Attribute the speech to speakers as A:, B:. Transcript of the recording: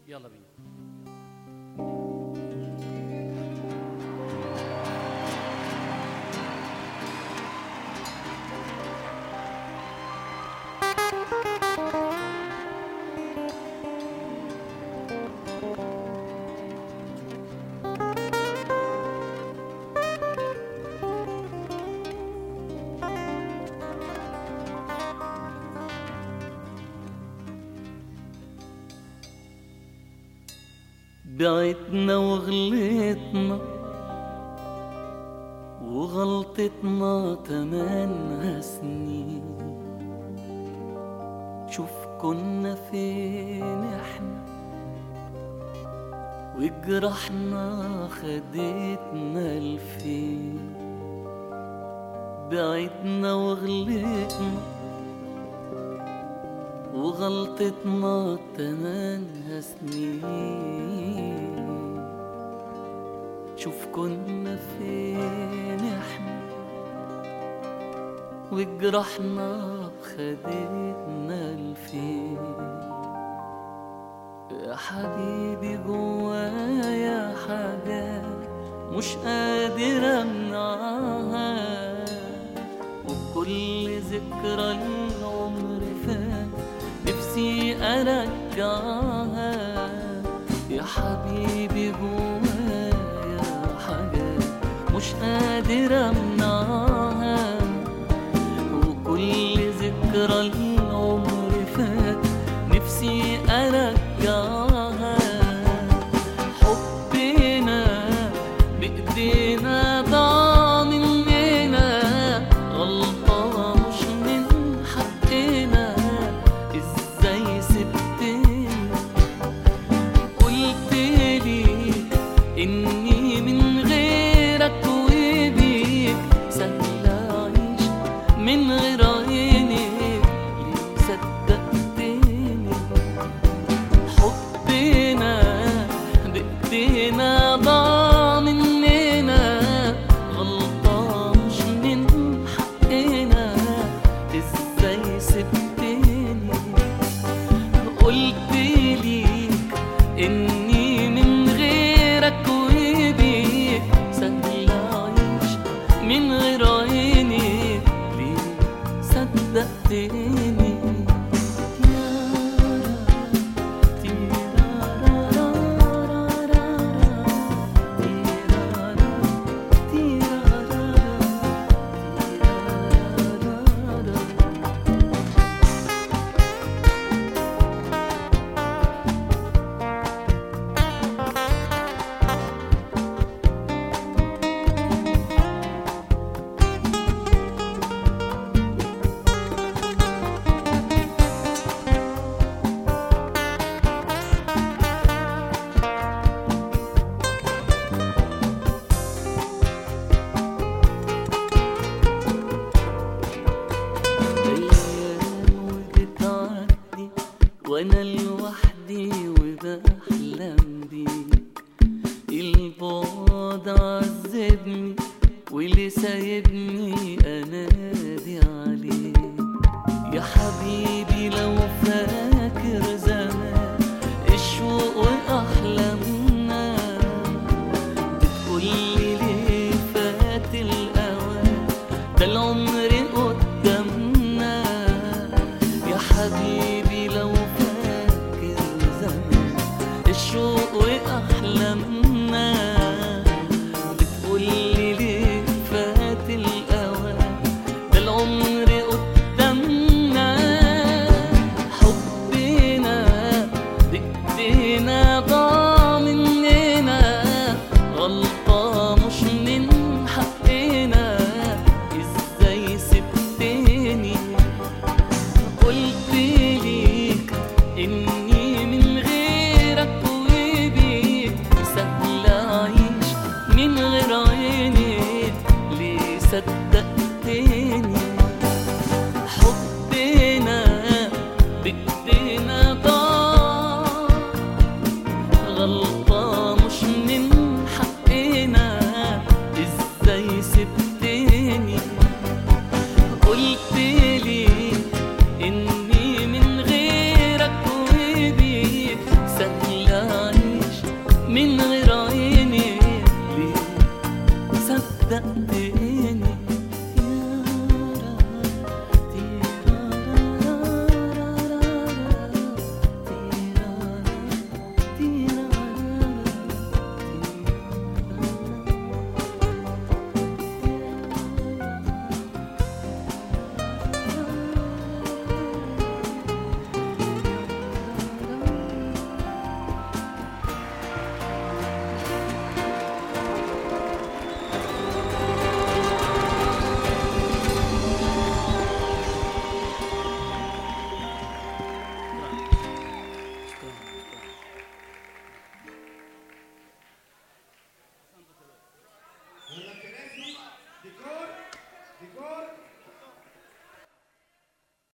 A: يلا بينا
B: بعتنا وغلطنا وغلطتنا تمنها سنين شوف كنا فين احنا وجرحنا خدتنا لفين بعدنا وغلطنا وغلطتنا تمنها سنين شوف كنا فين احنا وجرحنا خدتنا لفين يا حبيبي جوايا حاجات مش قادر امنعها وكل ذكرى العمر فات نفسي ارجعها يا حبيبي جوايا حاجات مش قادر امنعها وكل ذكرى العمر فات نفسي ارجعها حبنا بايدينا ضاع مننا غلطة مش من حقنا ازاي سبتنا قلت لي اني من غيرك وبيك سهل اعيش من غير عينيك ليه صدقتني حبنا بايدينا ضاع مننا غلطة مش من حقنا ازاي سبتني قلت ليك اني من غيرك وبيك سهل اعيش من غير عينيك ليه صدقتني أيام وبتعدي وأنا لوحدي وبحلم بيك البعد عذبني واللي سايبني أنادي عليك يا حبيبي لو فاكر زمان الشوق وأحلامنا بتقولي ليه فات الأوان ده العمر قدامنا يا حبيبي لو فاكر زمان الشوق وأحلامنا بتقولي ليه فات الأوان ده العمر قدامنا حبنا بإيدينا ضاع مننا غلطة مش من حقنا ازاي سبتني قلت ليك اني من غيرك وبيك سهل اعيش من غير عينيك ليه صدقتني